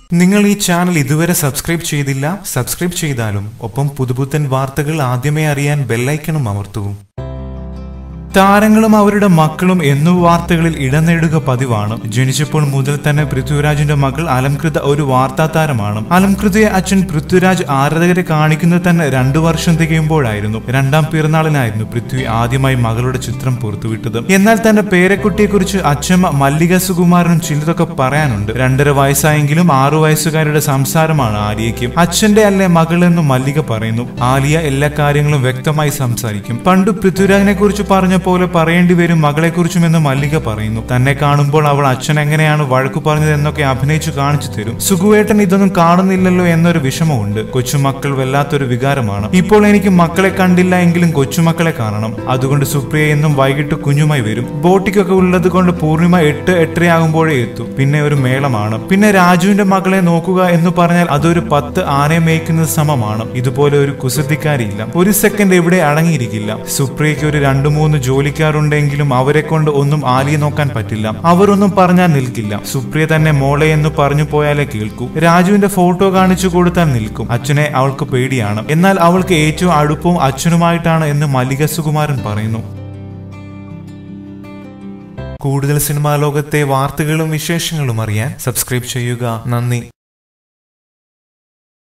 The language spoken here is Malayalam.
നിങ്ങൾ ഈ ചാനൽ ഇതുവരെ സബ്സ്ക്രൈബ് ചെയ്തില്ല സബ്സ്ക്രൈബ് ചെയ്താലും ഒപ്പം പുതുപുത്തൻ വാർത്തകൾ ആദ്യമേ അറിയാൻ ബെല്ലൈക്കണും അമർത്തൂ താരങ്ങളും അവരുടെ മക്കളും എന്നു വാർത്തകളിൽ ഇടം നേടുക പതിവാണ് ജനിച്ചപ്പോൾ മുതൽ തന്നെ പൃഥ്വിരാജിന്റെ മകൾ അലംകൃത ഒരു വാർത്താ താരമാണ് അലംകൃതയെ അച്ഛൻ പൃഥ്വിരാജ് ആരാധകരെ കാണിക്കുന്നത് തന്നെ രണ്ടു വർഷം തികയുമ്പോഴായിരുന്നു രണ്ടാം പിറന്നാളിനായിരുന്നു പൃഥ്വി ആദ്യമായി മകളുടെ ചിത്രം പുറത്തുവിട്ടത് എന്നാൽ തന്റെ പേരക്കുട്ടിയെക്കുറിച്ച് അച്ഛമ്മ മല്ലിക സുകുമാരനും ചിലതൊക്കെ പറയാനുണ്ട് രണ്ടര വയസ്സായെങ്കിലും ആറു വയസ്സുകാരുടെ സംസാരമാണ് ആലിയയ്ക്ക് അച്ഛന്റെ അല്ലേ മകളെന്നും മല്ലിക പറയുന്നു ആലിയ എല്ലാ കാര്യങ്ങളും വ്യക്തമായി സംസാരിക്കും പണ്ട് പൃഥ്വിരാജിനെ കുറിച്ച് പറഞ്ഞ പോലെ പറയേണ്ടി വരും മകളെക്കുറിച്ചും എന്ന് മല്ലിക പറയുന്നു തന്നെ കാണുമ്പോൾ അവൾ അച്ഛൻ എങ്ങനെയാണ് വഴക്കു പറഞ്ഞത് എന്നൊക്കെ അഭിനയിച്ചു കാണിച്ചു തരും സുഖുവേട്ടൻ ഇതൊന്നും കാണുന്നില്ലല്ലോ എന്നൊരു വിഷമമുണ്ട് കൊച്ചുമക്കൾ വല്ലാത്തൊരു വികാരമാണ് ഇപ്പോൾ എനിക്ക് മക്കളെ കണ്ടില്ല എങ്കിലും കൊച്ചുമക്കളെ കാണണം അതുകൊണ്ട് സുപ്രിയ എന്നും വൈകിട്ട് കുഞ്ഞുമായി വരും ബോട്ടിക്കൊക്കെ ഉള്ളത് കൊണ്ട് പൂർണിമ എട്ട് എട്ടരയാകുമ്പോഴേ എത്തും പിന്നെ ഒരു മേളമാണ് പിന്നെ രാജുവിന്റെ മകളെ നോക്കുക എന്ന് പറഞ്ഞാൽ അതൊരു പത്ത് ആനയെ മേയ്ക്കുന്നത് സമമാണ് ഇതുപോലെ ഒരു കുസൃതിക്കാരിയില്ല ഒരു സെക്കൻഡ് എവിടെ അടങ്ങിയിരിക്കില്ല സുപ്രിയയ്ക്ക് ഒരു രണ്ടു മൂന്ന് ജോലിക്കാരുണ്ടെങ്കിലും അവരെ കൊണ്ട് ഒന്നും ആലിയെ നോക്കാൻ പറ്റില്ല അവരൊന്നും പറഞ്ഞാൽ നിൽക്കില്ല സുപ്രിയ തന്നെ മോളെ എന്ന് പറഞ്ഞു പോയാലേ കേൾക്കൂ രാജുവിന്റെ ഫോട്ടോ കാണിച്ചു കൊടുത്താൽ നിൽക്കും അച്ഛനെ അവൾക്ക് പേടിയാണ് എന്നാൽ അവൾക്ക് ഏറ്റവും അടുപ്പവും അച്ഛനുമായിട്ടാണ് എന്ന് മല്ലിക സുകുമാരൻ പറയുന്നു കൂടുതൽ സിനിമാ ലോകത്തെ വാർത്തകളും വിശേഷങ്ങളും അറിയാൻ സബ്സ്ക്രൈബ് ചെയ്യുക നന്ദി